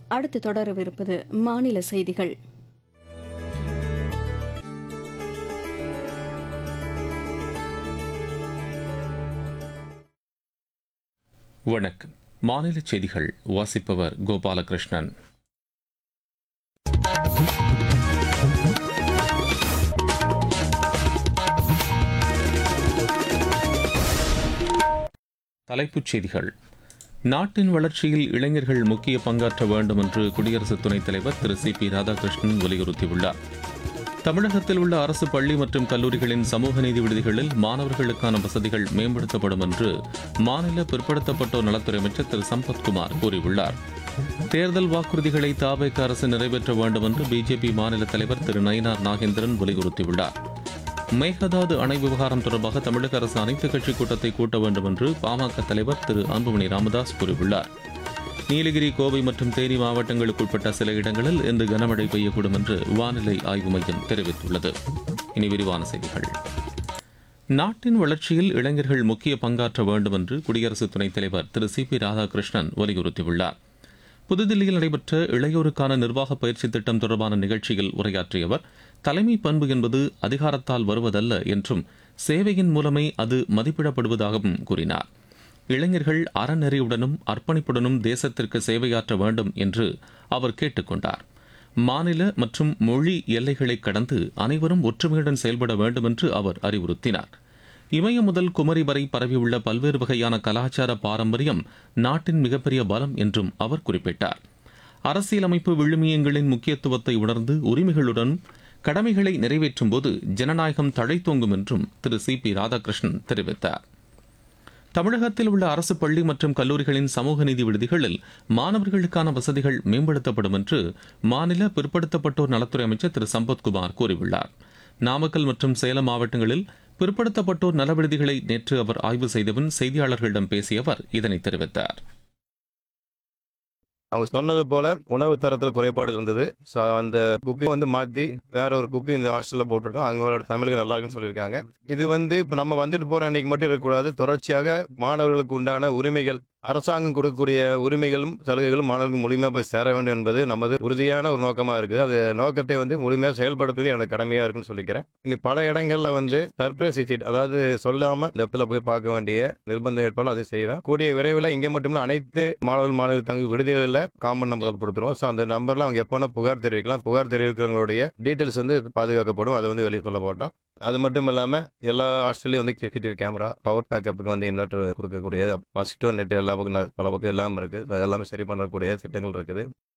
அடுத்து தொடரவிருப்பது மாநில செய்திகள் வணக்கம் மாநில செய்திகள் வாசிப்பவர் கோபாலகிருஷ்ணன் தலைப்புச் செய்திகள் நாட்டின் வளர்ச்சியில் இளைஞர்கள் முக்கிய பங்காற்ற வேண்டும் என்று குடியரசு துணைத் தலைவர் திரு சி பி ராதாகிருஷ்ணன் வலியுறுத்தியுள்ளார் தமிழகத்தில் உள்ள அரசு பள்ளி மற்றும் கல்லூரிகளின் சமூக நீதி விடுதிகளில் மாணவர்களுக்கான வசதிகள் மேம்படுத்தப்படும் என்று மாநில பிற்படுத்தப்பட்டோர் நலத்துறை அமைச்சர் திரு சம்பத்குமார் கூறியுள்ளார் தேர்தல் வாக்குறுதிகளை தாவேக அரசு நிறைவேற்ற வேண்டும் என்று பிஜேபி மாநில தலைவர் திரு நயினார் நாகேந்திரன் வலியுறுத்தியுள்ளார் மேகதாது அணை விவகாரம் தொடர்பாக தமிழக அரசு அனைத்துக் கட்சி கூட்டத்தை கூட்ட வேண்டும் என்று பாமக தலைவர் திரு அன்புமணி ராமதாஸ் கூறியுள்ளார் நீலகிரி கோவை மற்றும் தேனி மாவட்டங்களுக்குட்பட்ட சில இடங்களில் இன்று கனமழை பெய்யக்கூடும் என்று வானிலை ஆய்வு மையம் தெரிவித்துள்ளது இனி விரிவான செய்திகள் நாட்டின் வளர்ச்சியில் இளைஞர்கள் முக்கிய பங்காற்ற வேண்டும் என்று குடியரசு துணைத் தலைவர் திரு சி பி ராதாகிருஷ்ணன் வலியுறுத்தியுள்ளார் புதுதில்லியில் நடைபெற்ற இளையோருக்கான நிர்வாக பயிற்சி திட்டம் தொடர்பான நிகழ்ச்சியில் உரையாற்றிய அவர் தலைமை பண்பு என்பது அதிகாரத்தால் வருவதல்ல என்றும் சேவையின் மூலமே அது மதிப்பிடப்படுவதாகவும் கூறினார் இளைஞர்கள் அறநெறியுடனும் அர்ப்பணிப்புடனும் தேசத்திற்கு சேவையாற்ற வேண்டும் என்று அவர் கேட்டுக்கொண்டார் மாநில மற்றும் மொழி எல்லைகளை கடந்து அனைவரும் ஒற்றுமையுடன் செயல்பட வேண்டும் என்று அவர் அறிவுறுத்தினார் இமயம் முதல் குமரி வரை பரவியுள்ள பல்வேறு வகையான கலாச்சார பாரம்பரியம் நாட்டின் மிகப்பெரிய பலம் என்றும் அவர் குறிப்பிட்டார் அரசியலமைப்பு விழுமியங்களின் முக்கியத்துவத்தை உணர்ந்து உரிமைகளுடன் கடமைகளை நிறைவேற்றும் போது ஜனநாயகம் தழைத்தோங்கும் என்றும் திரு சி பி ராதாகிருஷ்ணன் தெரிவித்தார் தமிழகத்தில் உள்ள அரசு பள்ளி மற்றும் கல்லூரிகளின் சமூக நீதி விடுதிகளில் மாணவர்களுக்கான வசதிகள் மேம்படுத்தப்படும் என்று மாநில பிற்படுத்தப்பட்டோர் நலத்துறை அமைச்சர் திரு சம்பத்குமார் கூறியுள்ளார் நாமக்கல் மற்றும் சேலம் மாவட்டங்களில் பிற்படுத்தப்பட்டோர் நல விடுதிகளை நேற்று அவர் ஆய்வு செய்தபின் செய்தியாளர்களிடம் பேசிய அவர் இதனை தெரிவித்தார் அவங்க சொன்னது போல உணவு தரத்தில் குறைபாடு இருந்தது ஸோ அந்த குப்பையை வந்து மாற்றி வேற ஒரு குப்பை இந்த ஹாஸ்டலில் போட்டிருக்கோம் அவங்களோட தமிழுக்கு நல்லா இருக்குன்னு சொல்லியிருக்காங்க இது வந்து இப்போ நம்ம வந்துட்டு போற அன்னைக்கு மட்டும் இருக்கக்கூடாது தொடர்ச்சியாக மாணவர்களுக்கு உண்டான உரிமைகள் அரசாங்கம் கொடுக்கக்கூடிய உரிமைகளும் சலுகைகளும் மாணவர்களுக்கு முழுமையாக போய் சேர வேண்டும் என்பது நமது உறுதியான ஒரு நோக்கமாக இருக்குது அது நோக்கத்தை வந்து முழுமையாக செயல்படுத்துவது எனக்கு கடமையாக இருக்குன்னு சொல்லிக்கிறேன் இனி பல இடங்கள்ல வந்து சர்ப்ரைஸ் விசிட் அதாவது சொல்லாம இந்த இடத்துல போய் பார்க்க வேண்டிய நிர்பந்தம் ஏற்பாடு அதை செய்வேன் கூடிய விரைவில் இங்கே மட்டுமில்ல அனைத்து மாணவர்கள் மாணவர்கள் தங்க விடுதிகளில் காமன் நம்பர் கொடுத்துருவோம் ஸோ அந்த நம்பர்ல அவங்க எப்போனா புகார் தெரிவிக்கலாம் புகார் தெரிவிக்கிறவங்களுடைய டீட்டெயில்ஸ் வந்து பாதுகாக்கப்படும் அதை வந்து வெளியே சொல்ல போட்டோம் அது மட்டும் இல்லாம எல்லா ஹாஸ்டல்லையும் வந்து சிசிடிவி கேமரா பவர் பேக்கப்புக்கு வந்து இன்வெர்டர் கொடுக்கக்கூடிய மஸ்கிட்டோ நெட் எல்லா பக்கம் ந- பல பக்கம் எல்லாம் இருக்கு அது எல்லாமே சரி பண்ணக்கூடிய திட்டங்கள் இருக்குது